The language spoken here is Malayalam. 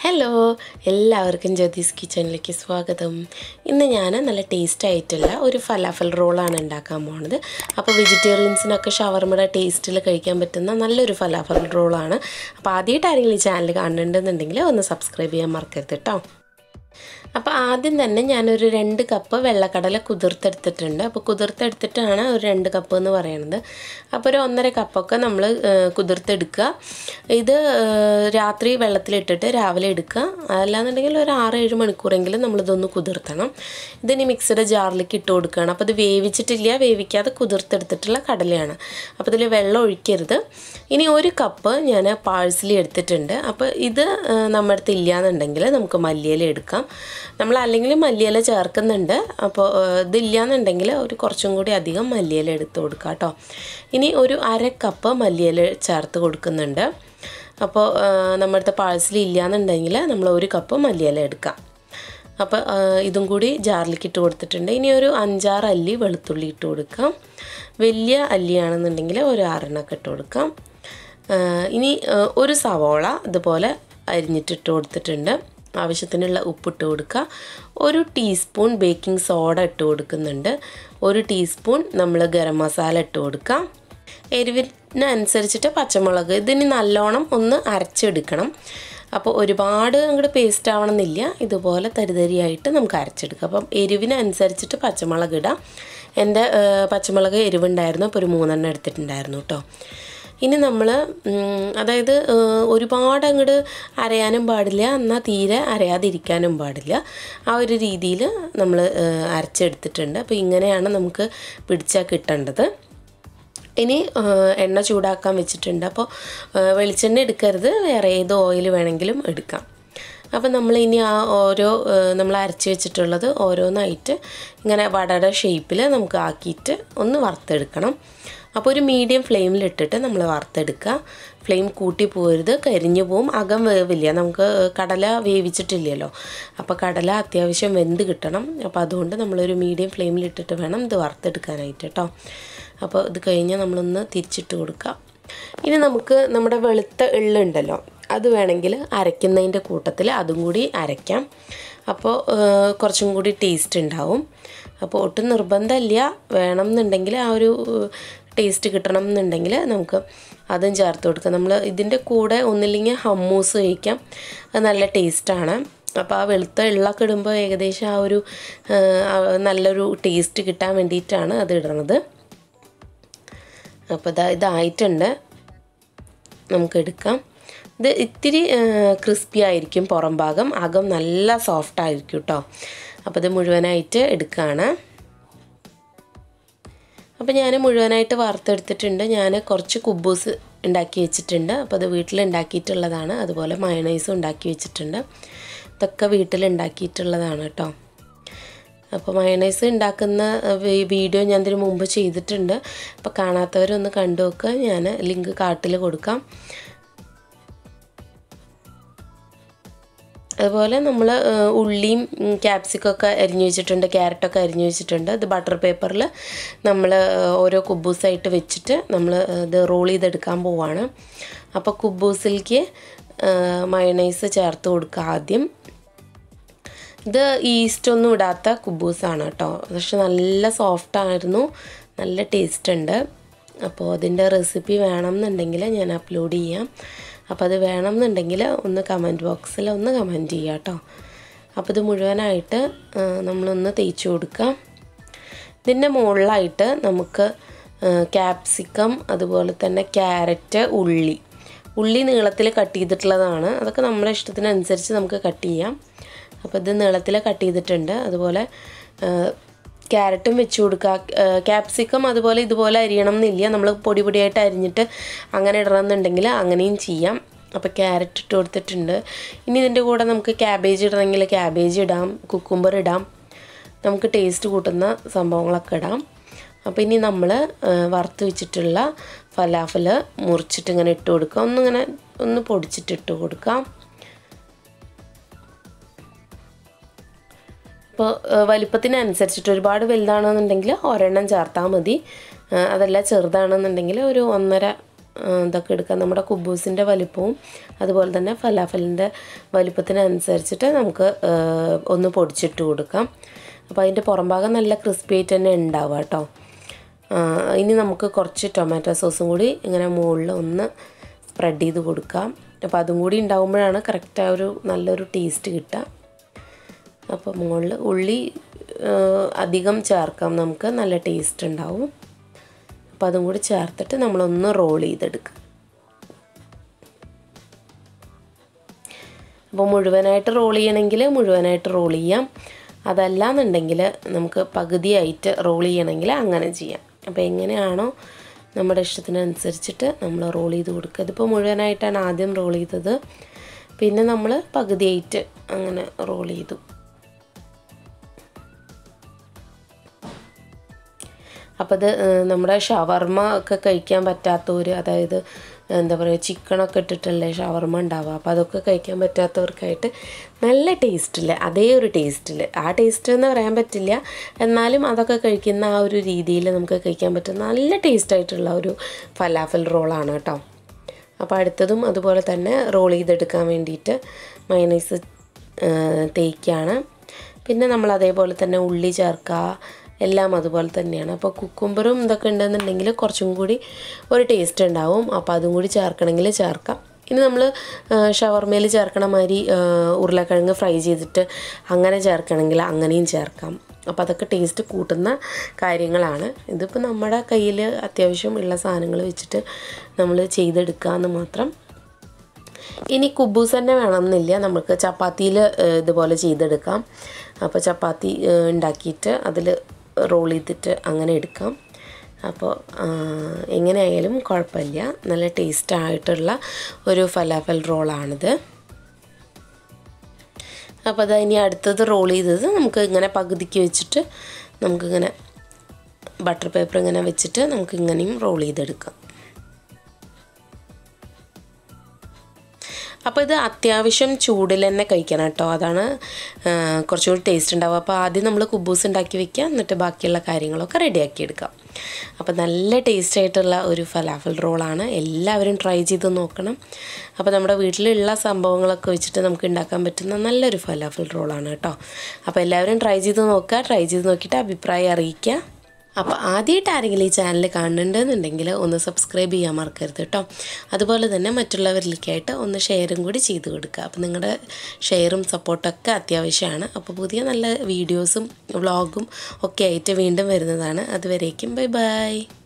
ഹലോ എല്ലാവർക്കും ജ്യോതിസ് കിച്ചണിലേക്ക് സ്വാഗതം ഇന്ന് ഞാൻ നല്ല ടേസ്റ്റ് ആയിട്ടുള്ള ഒരു ഫലാഫൽ റോളാണ് ഉണ്ടാക്കാൻ പോണത് അപ്പോൾ വെജിറ്റേറിയൻസിനൊക്കെ ഷവർമയുടെ ടേസ്റ്റിൽ കഴിക്കാൻ പറ്റുന്ന നല്ലൊരു ഫലാഫൽ റോളാണ് അപ്പോൾ ആദ്യമായിട്ട് ആരെങ്കിലും ഈ ചാനൽ കാണുന്നുണ്ടെന്നുണ്ടെങ്കിൽ ഒന്ന് സബ്സ്ക്രൈബ് ചെയ്യാൻ മറക്കരുത് കേട്ടോ അപ്പോൾ ആദ്യം തന്നെ ഞാനൊരു രണ്ട് കപ്പ് വെള്ളക്കടല കുതിർത്തെടുത്തിട്ടുണ്ട് അപ്പോൾ കുതിർത്തെടുത്തിട്ടാണ് ഒരു രണ്ട് കപ്പ് എന്ന് പറയുന്നത് അപ്പോൾ ഒരു ഒന്നര കപ്പൊക്കെ നമ്മൾ കുതിർത്തെടുക്കുക ഇത് ഏഹ്, രാത്രി വെള്ളത്തിലിട്ടിട്ട് രാവിലെ എടുക്കുക അല്ലാന്നുണ്ടെങ്കിൽ ഒരു ആറ് ഏഴ് മണിക്കൂറെങ്കിലും നമ്മളിതൊന്ന് കുതിർത്തണം ഇതിനി മിക്സഡ് ജാറിലേക്ക് ഇട്ട് കൊടുക്കുകയാണ് അപ്പോൾ ഇത് വേവിച്ചിട്ടില്ല വേവിക്കാതെ കുതിർത്തെടുത്തിട്ടുള്ള കടലയാണ് അപ്പോൾ ഇതിൽ വെള്ളം ഒഴിക്കരുത് ഇനി ഒരു കപ്പ് ഞാൻ പാഴ്സലി എടുത്തിട്ടുണ്ട് അപ്പോൾ ഇത് ഏഹ്, നമ്മുടെ അടുത്ത് ഇല്ലയെന്നുണ്ടെങ്കിൽ നമുക്ക് മല്ലിയില എടുക്കാം നമ്മൾ അല്ലെങ്കിൽ മല്ലിയില ചേർക്കുന്നുണ്ട് അപ്പോൾ ഏഹ്, ഇതില്ലാന്നുണ്ടെങ്കിൽ ഒരു കുറച്ചും കൂടി അധികം മല്ലിയില എടുത്ത് കൊടുക്കാം കേട്ടോ ഇനി ഒരു അര കപ്പ് മല്ലിയില ചേർത്ത് കൊടുക്കുന്നുണ്ട് അപ്പോൾ ഏഹ്, നമ്മുടെ അടുത്ത് പാഴ്സലി ഇല്ലയെന്നുണ്ടെങ്കിൽ നമ്മൾ ഒരു കപ്പ് മല്ലിയില എടുക്കാം അപ്പോൾ ആ, ഇതും കൂടി ജാറിലേക്ക് ഇട്ട് കൊടുത്തിട്ടുണ്ട് ഇനി ഒരു അഞ്ചാറ് അല്ലി വെളുത്തുള്ളി ഇട്ട് കൊടുക്കാം വലിയ അല്ലിയാണെന്നുണ്ടെങ്കിൽ ഒരു ആറെണ്ണൊക്കെ ഇട്ട് കൊടുക്കാം ആ, ഇനി ആ, ഒരു സവോള ഇതുപോലെ അരിഞ്ഞിട്ടിട്ട് കൊടുത്തിട്ടുണ്ട് ആവശ്യത്തിനുള്ള ഉപ്പിട്ട് കൊടുക്കുക ഒരു ടീസ്പൂൺ ബേക്കിംഗ് സോഡ ഇട്ട് കൊടുക്കുന്നുണ്ട് ഒരു ടീസ്പൂൺ നമ്മൾ ഗരം മസാല ഇട്ട് കൊടുക്കാം എരിവിനനുസരിച്ചിട്ട് പച്ചമുളക് ഇതിന് നല്ലോണം ഒന്ന് അരച്ചെടുക്കണം അപ്പോൾ ഒരുപാട് അങ്ങോട്ട് പേസ്റ്റ് ആവണമെന്നില്ല ഇതുപോലെ തരിതരിയായിട്ട് നമുക്ക് അരച്ചെടുക്കാം അപ്പം എരിവിനനുസരിച്ചിട്ട് പച്ചമുളക് ഇടാം എൻ്റെ ഏഹ്, പച്ചമുളക് എരിവുണ്ടായിരുന്നു അപ്പോൾ ഒരു മൂന്നെണ്ണം എടുത്തിട്ടുണ്ടായിരുന്നു കേട്ടോ ഇനി നമ്മൾ അതായത് ഏഹ്, ഒരുപാട് അങ്ങോട്ട് അരയാനും പാടില്ല എന്നാൽ തീരെ അരയാതിരിക്കാനും പാടില്ല ആ ഒരു രീതിയിൽ നമ്മൾ അരച്ചെടുത്തിട്ടുണ്ട് അപ്പോൾ ഇങ്ങനെയാണ് നമുക്ക് പിടിച്ചാൽ കിട്ടേണ്ടത് ഇനി ആ, എണ്ണ ചൂടാക്കാൻ വെച്ചിട്ടുണ്ട് അപ്പോൾ ആ, വെളിച്ചെണ്ണ എടുക്കരുത് വേറെ ഏത് ഓയിൽ വേണമെങ്കിലും എടുക്കാം അപ്പോൾ നമ്മൾ ഇനി ആ ഓരോ ആ, നമ്മൾ അരച്ച് വെച്ചിട്ടുള്ളത് ഓരോന്നായിട്ട് ഇങ്ങനെ വടയുടെ ഷേപ്പിൽ നമുക്ക് ആക്കിയിട്ട് ഒന്ന് വറുത്തെടുക്കണം അപ്പോൾ ഒരു മീഡിയം ഫ്ലെയിമിലിട്ടിട്ട് നമ്മൾ വറുത്തെടുക്കുക ഫ്ലെയിം കൂട്ടി പോരുത് കരിഞ്ഞു പോവും അകം വേവില്ല നമുക്ക് കടല വേവിച്ചിട്ടില്ലല്ലോ അപ്പോൾ കടല അത്യാവശ്യം വെന്ത് കിട്ടണം അപ്പോൾ അതുകൊണ്ട് നമ്മളൊരു മീഡിയം ഫ്ലെയിമിലിട്ടിട്ട് വേണം ഇത് വറുത്തെടുക്കാനായിട്ട് കേട്ടോ അപ്പോൾ ഇത് കഴിഞ്ഞ് നമ്മളൊന്ന് തിരിച്ചിട്ട് കൊടുക്കാം ഇനി നമുക്ക് നമ്മുടെ വെളുത്ത എള്ളുണ്ടല്ലോ അത് വേണമെങ്കിൽ അരയ്ക്കുന്നതിൻ്റെ കൂട്ടത്തിൽ അതും കൂടി അരയ്ക്കാം അപ്പോൾ ഏഹ്, കുറച്ചും കൂടി ടേസ്റ്റ് ഉണ്ടാവും അപ്പോൾ ഒട്ടും നിർബന്ധമില്ല വേണം എന്നുണ്ടെങ്കിൽ ആ ഒരു ടേസ്റ്റ് കിട്ടണം എന്നുണ്ടെങ്കിൽ നമുക്ക് അതും ചേർത്ത് കൊടുക്കാം നമ്മൾ ഇതിൻ്റെ കൂടെ ഒന്നില്ലെങ്കിൽ ഹമ്മൂസ് കഴിക്കാം അത് നല്ല ടേസ്റ്റാണ് അപ്പോൾ ആ വെളുത്ത എള്ളൊക്കെ ഇടുമ്പോൾ ഏകദേശം ആ ഒരു ഏഹ്, ആ നല്ലൊരു ടേസ്റ്റ് കിട്ടാൻ വേണ്ടിയിട്ടാണ് അത് ഇടുന്നത് അപ്പോൾ ഇതാ ഇതായിട്ടുണ്ട് നമുക്ക് എടുക്കാം ഇത് ഇത്തിരി ക്രിസ്പി ആയിരിക്കും പുറം ഭാഗം അകം നല്ല സോഫ്റ്റ് ആയിരിക്കും കേട്ടോ അപ്പോൾ ഇത് മുഴുവനായിട്ട് എടുക്കുകയാണ് അപ്പോൾ ഞാൻ മുഴുവനായിട്ട് വറുത്തെടുത്തിട്ടുണ്ട് ഞാൻ കുറച്ച് കുബൂസ് ഉണ്ടാക്കി വെച്ചിട്ടുണ്ട് അപ്പോൾ അത് വീട്ടിൽ ഉണ്ടാക്കിയിട്ടുള്ളതാണ് അതുപോലെ മയണൈസും ഉണ്ടാക്കി വെച്ചിട്ടുണ്ട് ഇതൊക്കെ വീട്ടിൽ ഉണ്ടാക്കിയിട്ടുള്ളതാണ് കേട്ടോ അപ്പോൾ മയണൈസ് ഉണ്ടാക്കുന്ന വി- വീഡിയോ ഞാൻ ഇതിന് മുമ്പ് ചെയ്തിട്ടുണ്ട് അപ്പോൾ കാണാത്തവരൊന്ന് കണ്ടു നോക്കുക ഞാൻ ലിങ്ക് കാട്ടിൽ കൊടുക്കാം അതുപോലെ നമ്മൾ ഉള്ളിയും ക്യാപ്സിക്കൊക്കെ അരിഞ്ഞു വെച്ചിട്ടുണ്ട് ക്യാരറ്റൊക്കെ അരിഞ്ഞു വെച്ചിട്ടുണ്ട് ഇത് ബട്ടർ പേപ്പറിൽ നമ്മൾ ഓരോ കുബൂസായിട്ട് വെച്ചിട്ട് നമ്മൾ ഇത് റോൾ ചെയ്തെടുക്കാൻ പോവാണ് അപ്പോൾ കുബൂസിലേക്ക് മയണൈസ് ചേർത്ത് കൊടുക്കുക ആദ്യം ഇത് ഈസ്റ്റ് ഒന്നും ഇടാത്ത കുബൂസാണ് കേട്ടോ പക്ഷെ നല്ല സോഫ്റ്റ് ആയിരുന്നു നല്ല ടേസ്റ്റ് ഉണ്ട് അപ്പോൾ അതിൻ്റെ റെസിപ്പി വേണം എന്നുണ്ടെങ്കിൽ ഞാൻ അപ്ലോഡ് ചെയ്യാം അപ്പോൾ അത് വേണം എന്നുണ്ടെങ്കിൽ ഒന്ന് കമൻറ്റ് ബോക്സിൽ ഒന്ന് കമൻറ്റ് ചെയ്യാം കേട്ടോ അപ്പോൾ ഇത് മുഴുവനായിട്ട് ആ, നമ്മളൊന്ന് തേച്ച് കൊടുക്കാം ഇതിൻ്റെ മുകളിലായിട്ട് നമുക്ക് ക്യാപ്സിക്കം അതുപോലെ തന്നെ ക്യാരറ്റ് ഉള്ളി ഉള്ളി നീളത്തിൽ കട്ട് ചെയ്തിട്ടുള്ളതാണ് അതൊക്കെ നമ്മുടെ ഇഷ്ടത്തിനനുസരിച്ച് നമുക്ക് കട്ട് ചെയ്യാം അപ്പോൾ ഇത് നീളത്തിൽ കട്ട് ചെയ്തിട്ടുണ്ട് അതുപോലെ ക്യാരറ്റും വെച്ച് കൊടുക്കുക ക്യാപ്സിക്കം അതുപോലെ ഇതുപോലെ അരിയണം എന്നില്ല നമ്മൾ പൊടി പൊടിയായിട്ട് അരിഞ്ഞിട്ട് അങ്ങനെ ഇടണം എന്നുണ്ടെങ്കിൽ അങ്ങനെയും ചെയ്യാം അപ്പോൾ ക്യാരറ്റ് ഇട്ട് കൊടുത്തിട്ടുണ്ട് ഇനി ഇതിൻ്റെ കൂടെ നമുക്ക് ക്യാബേജ് ഇടണമെങ്കിൽ ക്യാബേജ് ഇടാം കുക്കുംബർ ഇടാം നമുക്ക് ടേസ്റ്റ് കൂട്ടുന്ന സംഭവങ്ങളൊക്കെ ഇടാം അപ്പോൾ ഇനി നമ്മൾ വറുത്ത് വെച്ചിട്ടുള്ള ഫലാഫൽ മുറിച്ചിട്ട് ഇങ്ങനെ ഇട്ട് കൊടുക്കുക ഒന്നിങ്ങനെ ഒന്ന് പൊടിച്ചിട്ട് ഇട്ട് കൊടുക്കാം ഇപ്പോൾ വലിപ്പത്തിനനുസരിച്ചിട്ട് ഒരുപാട് വലുതാണെന്നുണ്ടെങ്കിൽ ഒരെണ്ണം ചേർത്താൽ മതി ആ, അതല്ല ചെറുതാണെന്നുണ്ടെങ്കിൽ ഒരു ഒന്നര ആ, ഇതൊക്കെ എടുക്കാം നമ്മുടെ കുബൂസിൻ്റെ വലിപ്പവും അതുപോലെ തന്നെ ഫലാഫലിൻ്റെ വലിപ്പത്തിനനുസരിച്ചിട്ട് നമുക്ക് ആ, ഒന്ന് പൊടിച്ചിട്ട് കൊടുക്കാം അപ്പോൾ അതിൻ്റെ പുറം ഭാഗം നല്ല ക്രിസ്പി ആയിട്ട് തന്നെ ഉണ്ടാവുക കേട്ടോ ആ, ഇനി നമുക്ക് കുറച്ച് ടൊമാറ്റോ സോസും കൂടി ഇങ്ങനെ മുകളിൽ ഒന്ന് സ്പ്രെഡ് ചെയ്ത് കൊടുക്കാം അപ്പോൾ അതും കൂടി ഉണ്ടാകുമ്പോഴാണ് കറക്റ്റ് ആ ഒരു നല്ലൊരു ടേസ്റ്റ് കിട്ടുക അപ്പോൾ മുകളിൽ ഉള്ളി ആ, അധികം ചേർക്കാം നമുക്ക് നല്ല ടേസ്റ്റ് ഉണ്ടാവും അപ്പോൾ അതും കൂടി ചേർത്തിട്ട് നമ്മളൊന്ന് റോൾ ചെയ്തെടുക്കുക അപ്പോൾ മുഴുവനായിട്ട് റോൾ ചെയ്യണമെങ്കിൽ മുഴുവനായിട്ട് റോൾ ചെയ്യാം അതല്ല എന്നുണ്ടെങ്കിൽ നമുക്ക് പകുതിയായിട്ട് റോൾ ചെയ്യണമെങ്കിൽ അങ്ങനെ ചെയ്യാം അപ്പോൾ എങ്ങനെയാണോ നമ്മുടെ ഇഷ്ടത്തിനനുസരിച്ചിട്ട് നമ്മൾ റോൾ ചെയ്ത് കൊടുക്കുക ഇതിപ്പോൾ മുഴുവനായിട്ടാണ് ആദ്യം റോൾ ചെയ്തത് പിന്നെ നമ്മൾ പകുതിയായിട്ട് അങ്ങനെ റോൾ ചെയ്തു അപ്പോൾ ഇത് ഏഹ്, നമ്മുടെ ഷവർമ ഒക്കെ കഴിക്കാൻ പറ്റാത്തവർ അതായത് എന്താ പറയുക ചിക്കനൊക്കെ ഇട്ടിട്ടല്ലേ ഷവർമ ഉണ്ടാവുക അപ്പോൾ അതൊക്കെ കഴിക്കാൻ പറ്റാത്തവർക്കായിട്ട് നല്ല ടേസ്റ്റിൽ അതേ ഒരു ടേസ്റ്റിൽ ആ ടേസ്റ്റ് എന്ന് പറയാൻ പറ്റില്ല എന്നാലും അതൊക്കെ കഴിക്കുന്ന ആ ഒരു രീതിയിൽ നമുക്ക് കഴിക്കാൻ പറ്റുന്ന നല്ല ടേസ്റ്റായിട്ടുള്ള ഒരു ഫലാഫൽ റോളാണ് കേട്ടോ അപ്പോൾ അടുത്തതും അതുപോലെ തന്നെ റോൾ ചെയ്തെടുക്കാൻ വേണ്ടിയിട്ട് മയണൈസ് തേക്കാണ് പിന്നെ നമ്മൾ അതേപോലെ തന്നെ ഉള്ളി ചേർക്കുക എല്ലാം അതുപോലെ തന്നെയാണ് അപ്പോൾ കുക്കുംബറും ഇതൊക്കെ ഉണ്ടെന്നുണ്ടെങ്കിൽ കുറച്ചും കൂടി ഒരു ടേസ്റ്റ് ഉണ്ടാവും അപ്പോൾ അതും കൂടി ചേർക്കണമെങ്കിൽ ചേർക്കാം ഇനി നമ്മൾ ഷവർമയിൽ ചേർക്കണ മാതിരി ആ, ഉരുളക്കിഴങ്ങ് ഫ്രൈ ചെയ്തിട്ട് അങ്ങനെ ചേർക്കണമെങ്കിൽ അങ്ങനെയും ചേർക്കാം അപ്പോൾ അതൊക്കെ ടേസ്റ്റ് കൂട്ടുന്ന കാര്യങ്ങളാണ് ഇതിപ്പോൾ നമ്മുടെ കയ്യിൽ അത്യാവശ്യം ഉള്ള സാധനങ്ങൾ വെച്ചിട്ട് നമ്മൾ ചെയ്തെടുക്കാമെന്ന് മാത്രം ഇനി കുബൂസ് തന്നെ വേണമെന്നില്ല നമുക്ക് ചപ്പാത്തിയിൽ ഇതുപോലെ ചെയ്തെടുക്കാം അപ്പോൾ ചപ്പാത്തി ഏഹ്, ഉണ്ടാക്കിയിട്ട് അതിൽ റോൾ ചെയ്തിട്ട് അങ്ങനെ എടുക്കാം അപ്പോൾ ആ, എങ്ങനെയായാലും കുഴപ്പമില്ല നല്ല ടേസ്റ്റ് ആയിട്ടുള്ള ഒരു ഫലാഫൽ റോളാണിത് അപ്പോൾ അത് ഇനി അടുത്തത് റോൾ ചെയ്തത് നമുക്ക് ഇങ്ങനെ പകുതിക്ക് വെച്ചിട്ട് നമുക്കിങ്ങനെ ബട്ടർ പേപ്പർ ഇങ്ങനെ വെച്ചിട്ട് നമുക്ക് ഇങ്ങനെയും റോൾ ചെയ്തെടുക്കാം അപ്പോൾ ഇത് അത്യാവശ്യം ചൂടിൽ തന്നെ കഴിക്കണം കേട്ടോ അതാണ് ആ, കുറച്ചുകൂടി ടേസ്റ്റ് ഉണ്ടാവുക അപ്പോൾ ആദ്യം നമ്മൾ കുബൂസ് ഉണ്ടാക്കി വെക്കുക എന്നിട്ട് ബാക്കിയുള്ള കാര്യങ്ങളൊക്കെ റെഡിയാക്കി എടുക്കാം അപ്പോൾ നല്ല ടേസ്റ്റ് ആയിട്ടുള്ള ഒരു ഫലാഫൽ റോളാണ് എല്ലാവരും ട്രൈ ചെയ്ത് നോക്കണം അപ്പോൾ നമ്മുടെ വീട്ടിലുള്ള സംഭവങ്ങളൊക്കെ വെച്ചിട്ട് നമുക്ക് ഉണ്ടാക്കാൻ പറ്റുന്ന നല്ലൊരു ഫലാഫൽ റോളാണ് കേട്ടോ അപ്പോൾ എല്ലാവരും ട്രൈ ചെയ്ത് നോക്കുക ട്രൈ ചെയ്ത് നോക്കിയിട്ട് അഭിപ്രായം അറിയിക്കുക അപ്പോൾ ആദ്യമായിട്ട് ആരെങ്കിലും ഈ ചാനൽ കാണുന്നുണ്ടെന്നുണ്ടെങ്കിൽ ഒന്ന് സബ്സ്ക്രൈബ് ചെയ്യാൻ മറക്കരുത് കേട്ടോ അതുപോലെ തന്നെ മറ്റുള്ളവരിലേക്കായിട്ട് ഒന്ന് ഷെയറും കൂടി ചെയ്ത് കൊടുക്കുക അപ്പോൾ നിങ്ങളുടെ ഷെയറും സപ്പോർട്ടൊക്കെ അത്യാവശ്യമാണ് അപ്പോൾ പുതിയ നല്ല വീഡിയോസും വ്ളോഗും ഒക്കെ ആയിട്ട് വീണ്ടും വരുന്നതാണ് അതുവരേക്കും ബൈ ബൈ